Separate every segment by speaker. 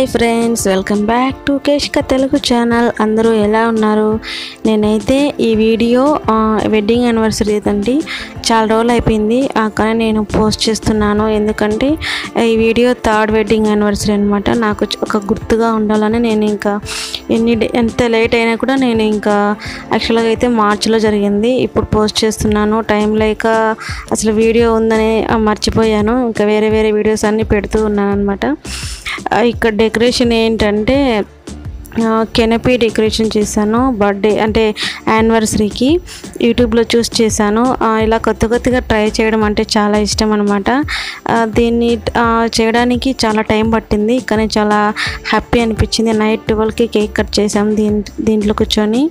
Speaker 1: Hi friends welcome back to కేష్క Telugu channel అందరూ ఎలా ఉన్నారు నేనైతే ఈ వీడియో ఆ, వెడ్డింగ్ యానివర్సరీ అండి చాలా రోజులు అయిపోయింది ఆ, కానీ నేను పోస్ట్ చేస్తున్నాను ఎందుకంటే ఈ వీడియో థర్డ్ వెడ్డింగ్ యానివర్సరీ అనమాట నాకు చ- ఒక గుర్తుగా ఉండాలని నేను ఇంకా ఎన్ని డే- ఎంత లేట్ అయినా కూడా నేను ఇంకా యాక్చువల్గా అయితే మార్చిలో జరిగింది ఇప్పుడు పోస్ట్ చేస్తున్నాను టైం లేక అసలు వీడియో ఉందని ఆ, మర్చిపోయాను ఇంకా వేరే వేరే వీడియోస్ అన్నీ పెడుతూ ఉన్నాను అనమాట ఇక్కడ డెకరేషన్ ఏంటంటే కెనపీ డెకరేషన్ చేశాను బర్త్డే అంటే యానివర్సరీకి యూట్యూబ్లో చూసి చేశాను ఆ, ఇలా కొత్త కొత్తగా ట్రై చేయడం అంటే చాలా ఇష్టం అనమాట దీన్ని ఆ, చేయడానికి చాలా టైం పట్టింది కానీ చాలా హ్యాపీ అనిపించింది నైట్ ట్వెల్వ్కి కేక్ కట్ చేసాం దీని దీంట్లో కూర్చొని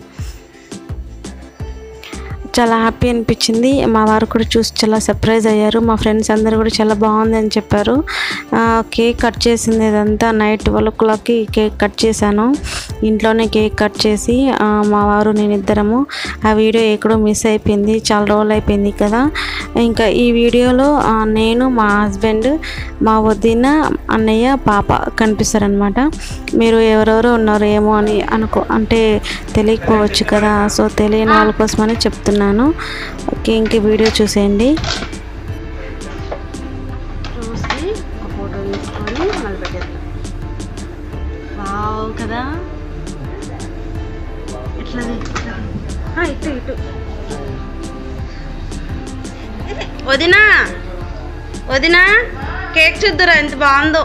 Speaker 1: చాలా హ్యాపీ అనిపించింది మా వారు కూడా చూసి చాలా సర్ప్రైజ్ అయ్యారు మా ఫ్రెండ్స్ అందరూ కూడా చాలా బాగుంది అని చెప్పారు ఆ, కేక్ కట్ చేసింది ఇదంతా నైట్ ట్వెల్వ్ ఓ క్లాక్కి కేక్ కట్ చేశాను ఇంట్లోనే కేక్ కట్ చేసి ఆ, మా వారు నేను ఇద్దరము ఆ వీడియో ఎక్కడో మిస్ అయిపోయింది చాలా రోజులు అయిపోయింది కదా ఇంకా ఈ వీడియోలో ఆ, నేను మా హస్బెండ్ మా వదిన అన్నయ్య పాప కనిపిస్తారనమాట మీరు ఎవరెవరో ఉన్నారు ఏమో అని అనుకో అంటే తెలియకపోవచ్చు కదా సో తెలియని వాళ్ళ కోసమని చెప్తున్నాను ఓకే ఇంక వీడియో చూసేయండి ఫోటో తీసుకొని వావ్ కదా ఎట్లది ఇటు ఇటు వదినా వదినా కేక్ చూద్దురా ఎంత బాగుందో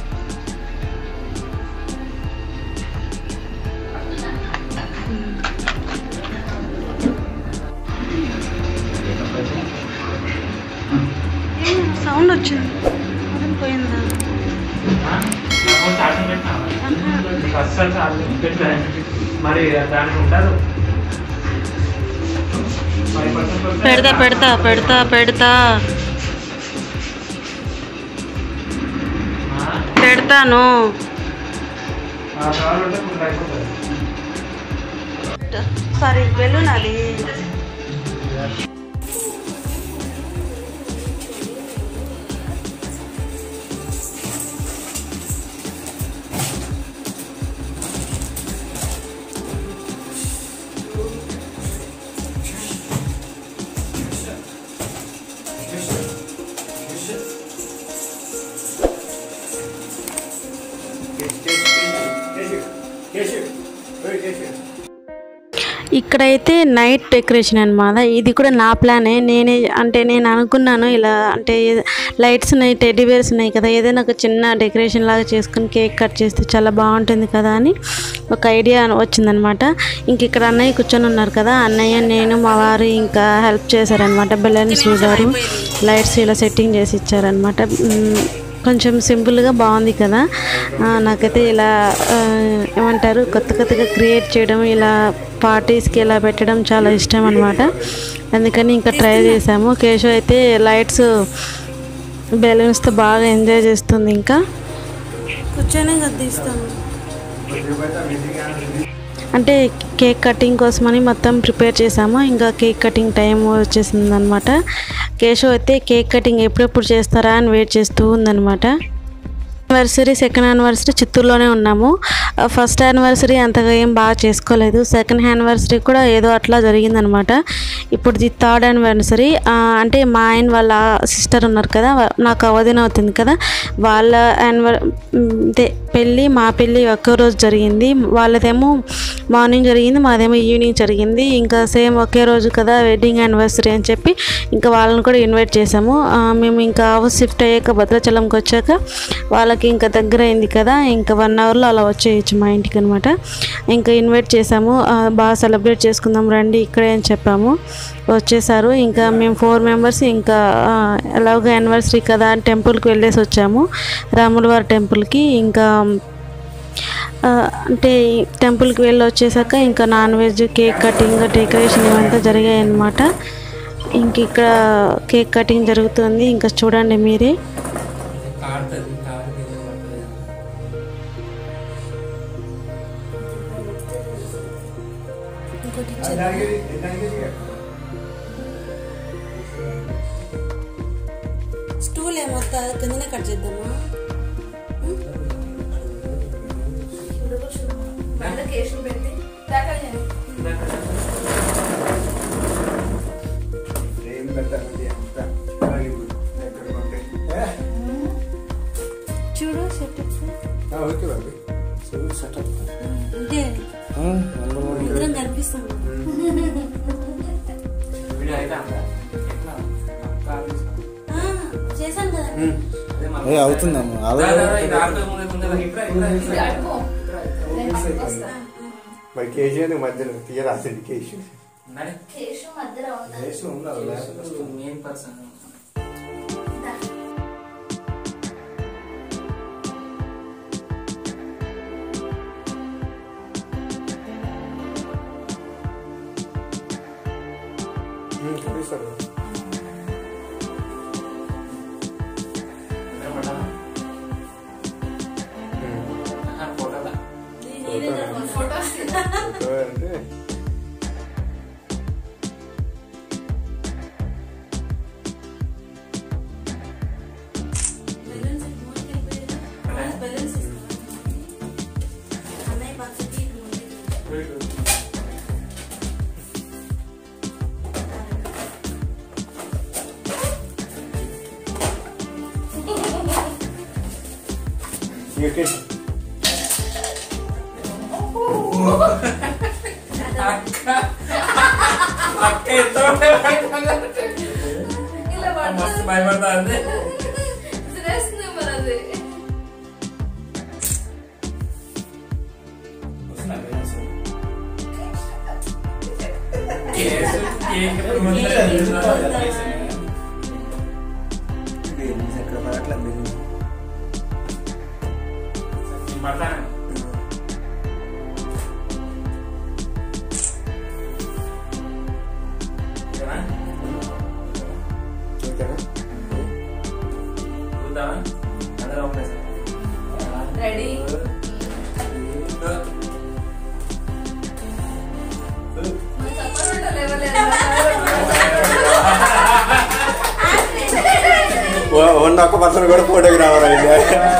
Speaker 1: సౌండ్ వచ్చింది అదేం పోయిందా
Speaker 2: అస్సలు ఛార్జింగ్ పెట్టలేదు మరి దానికి ఉండదు ఫైవ్ పర్సెంట్
Speaker 1: పెడతా పెడతా పెడతా పెడతా పెడతాను
Speaker 2: కావాలంటే ఇప్పుడు అయిపోతుంది
Speaker 1: సారీ బెలూన్ అది ఇక్కడైతే నైట్ డెకరేషన్ అనమాట ఇది కూడా నా ప్లానే నేనే అంటే నేను అనుకున్నాను ఇలా అంటే లైట్స్ ఉన్నాయి టెడ్డీ బేర్స్ ఉన్నాయి కదా ఏదైనా ఒక చిన్న డెకరేషన్ లాగా చేసుకుని కేక్ కట్ చేస్తే చాలా బాగుంటుంది కదా అని ఒక ఐడియా వచ్చిందనమాట ఇంక ఇక్కడ అన్నయ్య కూర్చొని ఉన్నారు కదా అన్నయ్య నేను మా వారు ఇంకా హెల్ప్ చేశారనమాట బెలూన్స్ చూడారు లైట్స్ ఇలా సెట్టింగ్ చేసి ఇచ్చారనమాట మ్, కొంచెం సింపుల్గా బాగుంది కదా ఆ, నాకైతే ఇలా ఆ, ఏమంటారు కొత్త కొత్తగా క్రియేట్ చేయడం ఇలా పార్టీస్కి ఇలా పెట్టడం చాలా ఇష్టం అనమాట అందుకని ఇంకా ట్రై చేసాము కేశవ్ అయితే లైట్స్ బెలూన్స్తో బాగా ఎంజాయ్ చేస్తుంది ఇంకా కూర్చొనే గద్దిస్తాము అంటే కేక్ కటింగ్ కోసమని మొత్తం ప్రిపేర్ చేసాము ఇంకా కేక్ కటింగ్ టైం వచ్చేసింది అనమాట కేశవ్ అయితే కేక్ కటింగ్ ఎప్పుడెప్పుడు చేస్తారా అని వెయిట్ చేస్తూ ఉందన్నమాట యానివర్సరీ సెకండ్ యానివర్సరీ చిత్తూరులోనే ఉన్నాము ఆ, ఫస్ట్ యానివర్సరీ అంతగా ఏం బాగా చేసుకోలేదు సెకండ్ యానివర్సరీ కూడా ఏదో అట్లా జరిగిందనమాట ఇప్పుడు ఇది థర్డ్ యానివర్సరీ ఆ, అంటే మా ఆయన వాళ్ళ సిస్టర్ ఉన్నారు కదా వా- నాకు అవధిన అవుతుంది కదా వాళ్ళ యానివర్ అదే పెళ్ళి మా పెళ్ళి ఒకే రోజు జరిగింది వాళ్ళదేమో మార్నింగ్ జరిగింది మాదేమో ఈవినింగ్ జరిగింది ఇంకా సేమ్ ఒకే రోజు కదా వెడ్డింగ్ యానివర్సరీ అని చెప్పి ఇంకా వాళ్ళని కూడా ఇన్వైట్ చేసాము ఆ, మేము ఇంకా హౌస్ షిఫ్ట్ అయ్యాక భద్రాచలంకి వచ్చాక వాళ్ళకి ఇంకా దగ్గర అయింది కదా ఇంకా వన్ అవర్లో అలా వచ్చేయచ్చు మా ఇంటికి అనమాట ఇంకా ఇన్వైట్ చేసాము ఆ, బాగా సెలబ్రేట్ చేసుకుందాం రండి ఇక్కడే అని చెప్పాము వచ్చేసారు ఇంకా మేము ఫోర్ మెంబర్స్ ఇంకా ఆ, ఎలాగో యానివర్సరీ కదా అని టెంపుల్కి వెళ్ళేసి వచ్చాము రాములవారి టెంపుల్కి ఇంకా ఆ, అంటే టెంపుల్కి వెళ్ళి వచ్చేసాక ఇంకా non veg cake cutting decoration ఇవంతా జరిగాయి అన్నమాట ఇంక ఇక్కడ కేక్ కటింగ్ జరుగుతుంది ఇంకా చూడండి మీరే స్టూల్ ఏమొత్తా కిందనే కట్ చేద్దామా
Speaker 3: కేసులు పెట్టి దాకా నేను
Speaker 4: ఏం పెట్టాలి అంత బాలీవుడ్ ఎక్కడ ఉంటే
Speaker 1: చూడు సెటప్
Speaker 4: ఓకే బాబీ చూడు సెటప్
Speaker 1: ఇదే ఇద్దరం కనిపిస్తాం
Speaker 2: వీడియో అయితే అందా ఎట్లా కాల్ తీసుకో.
Speaker 1: చేశాను కదా
Speaker 2: అదే మన-
Speaker 4: ఏ అవుతుందమ్మా
Speaker 2: దా, దా, దా, ఇది ఆడుతూ ముందే ముందే రా. ఇట్రా, ఇట్రా,
Speaker 3: ఇది
Speaker 2: ఇట్రా.
Speaker 3: అడుగు నేను పక్కకు వస్తా.
Speaker 4: మరి కేజీ మధ్యలో తీయరాసింది కేజీ
Speaker 2: నడే.
Speaker 3: కేసు మధ్యలో ఉండాలి
Speaker 4: కేసు ఉండాలి
Speaker 2: కేసు మెయిన్ పర్సన్
Speaker 3: దా.
Speaker 4: చూపిస్తారు
Speaker 2: ఇద్దరం పడ్డామా? ఆహా, ఫోటోలా.
Speaker 3: ఫొటోస్
Speaker 4: అంటే
Speaker 1: అన్నయ్య పక్కకి
Speaker 4: ఓకే
Speaker 2: అక్క ఎంత భయపడ్డా.
Speaker 3: ఇలా
Speaker 2: మస్తు
Speaker 3: పడుతుంది
Speaker 2: భయపడతా అంతే
Speaker 3: శ్రేస్తుంది మరి అది
Speaker 2: కేసు కేక్ ముందే
Speaker 4: ఎక్కడ పడట్లేదు
Speaker 2: పడతాను ఓకేనా
Speaker 4: ఓకేనా
Speaker 2: చూద్దామా అందరూ ఒకటేసారి
Speaker 3: రెడీ మన సపోర్ట్ లేవలేదు
Speaker 4: వన్ ఒక్క పర్సన్ కూడా ఫోటోగ్రాఫర్ అయింది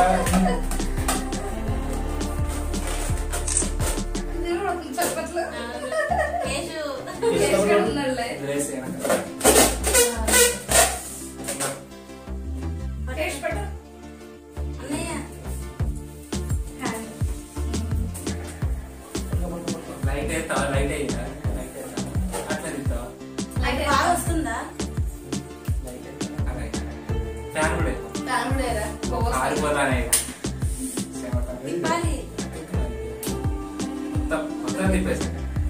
Speaker 3: చెప్పట్లేదు
Speaker 1: కేశు
Speaker 3: కేసు ఉన్నాడులే
Speaker 2: వదిలేసి వెనక.
Speaker 3: కేసు పెట్టు
Speaker 1: అన్నయ్య
Speaker 3: హ్యాండ్
Speaker 2: లైట్ వేస్తావా లైట్ అయ్యిందా లైట్ వేస్తావా అట్లా తింటావా
Speaker 1: అది బాగా వస్తుందా
Speaker 2: లైట్ వేస్తావా అదే ఫ్యాన్ కూడా వేస్తావా?
Speaker 3: ఫ్యాన్ కూడా ఏరా
Speaker 2: ఆరిపోతానే ఇక. చెమట.
Speaker 1: తిప్పాలి
Speaker 2: మొత్తం మొత్తం తిప్పేసి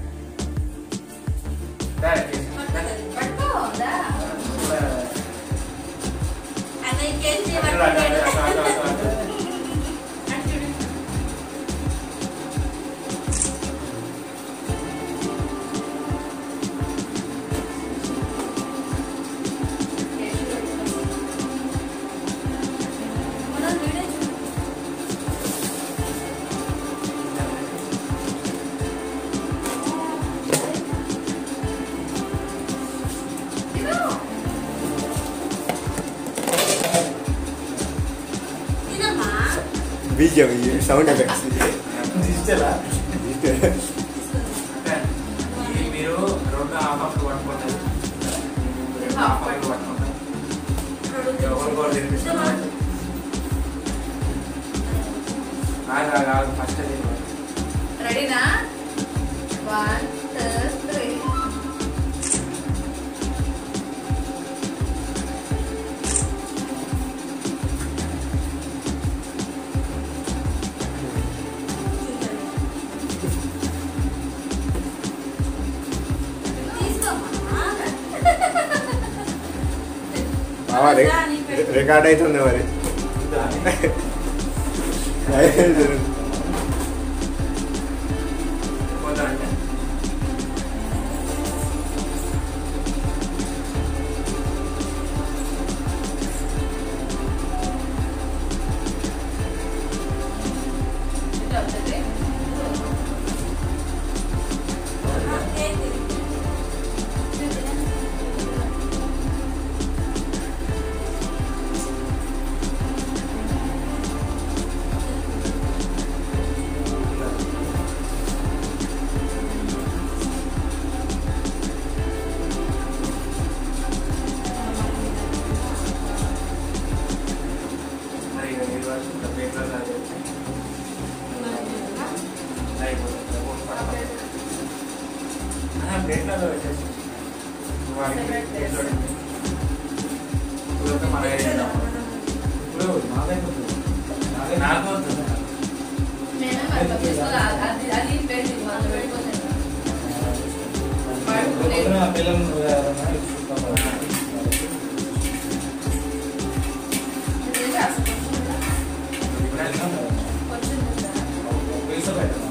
Speaker 2: దా, చేసి. దా.
Speaker 3: పట్టుకో దా
Speaker 1: అన్నయ్య కేసు
Speaker 2: అటు, అటు, అటు, అటు, అటు, అటు, అటు.
Speaker 3: కేసు పెట్టుకో.
Speaker 1: మనం వీడియో చూ
Speaker 3: ఇదో.
Speaker 1: తినమ్మా
Speaker 4: బీజం సౌండ్ ఎఫెక్ట్స్
Speaker 2: అంటే ఇది మీరు రెండు హాఫ్ హాఫ్ పట్టుకుంటారు హాఫ్ హాఫ్ పట్టుకుంటారు ఎవరు కూడా తినిపిస్తున్నారు ఆగు, ఆగు, ఆగు. ఫస్ట్ అది
Speaker 3: రెడీనా వన్ టూ త్రీ
Speaker 1: తీసుకోమ్మా
Speaker 4: మరి రికార్డ్ అవుతుంది మరి
Speaker 2: పోతారంటే
Speaker 3: ఇటు అవుతుంది.
Speaker 1: కేక్
Speaker 2: పొద్దున పిల్లలు ఎవరన్నా ఇచ్చుకుంటాం.
Speaker 3: ఇదేంటి అసలు కొంచెం ఉందా? కొంచెం ఉందా?
Speaker 2: పైసా పెట్టాలి.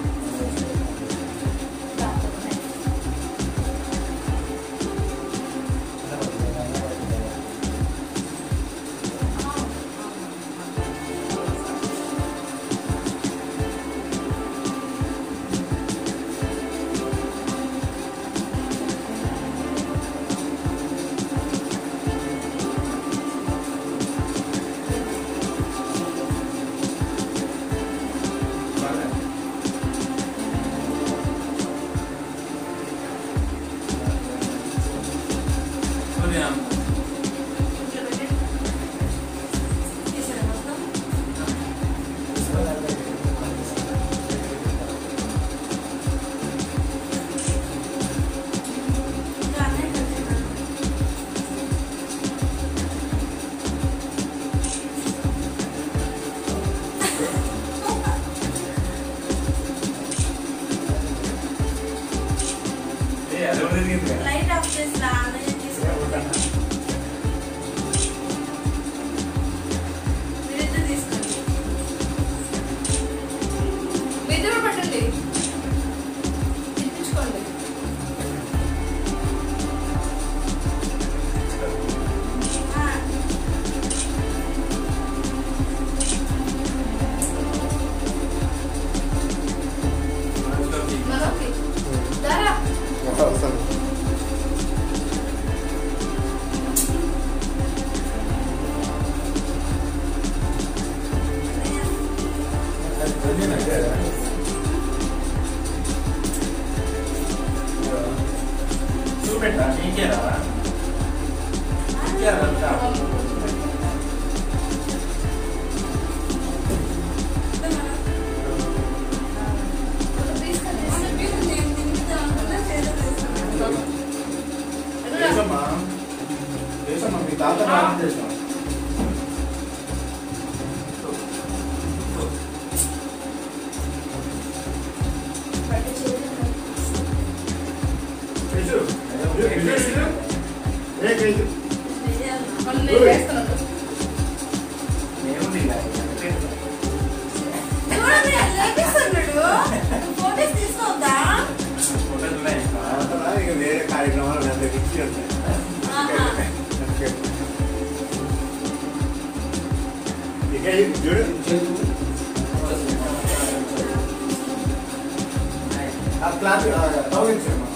Speaker 3: ఇట్లా పెట్టి తీసేనా మొత్తం? ఇంకా అన్నీ కలిసేనా?
Speaker 2: ఏ, అది కూడా తిరిగింది కదా.
Speaker 3: లైట్ ఆఫ్ చేసి రా అన్నయ్య తీసుకుంటా మీరిద్దరు తీసుకోండి మీరిద్దరు పట్టండి తిప్పించుకోండి ఆ, మరొకటి దారా
Speaker 4: వస్తాను
Speaker 2: అది తెలియదు అంటే. చూపెట్టా నీకేరా నీకేరా అంతా దేశమ్మా దేశమ్మా మీ తాత రాజు దేశం కేశు కేశు ఏ కేశు ఏముంది ఇలా?
Speaker 3: ఫోటోస్ తీసుకోవద్దా
Speaker 2: ఫోటోలు ఉన్నాయి ఇంకా.
Speaker 4: తర్వాత ఇక వేరే కార్యక్రమాలు నా దగ్గర ఇచ్చి ఉంటాయి
Speaker 3: ఆహా.
Speaker 4: అందుకే. ఇక ఇది చూడు ఆ క్లాత్ తొలగించమ్మా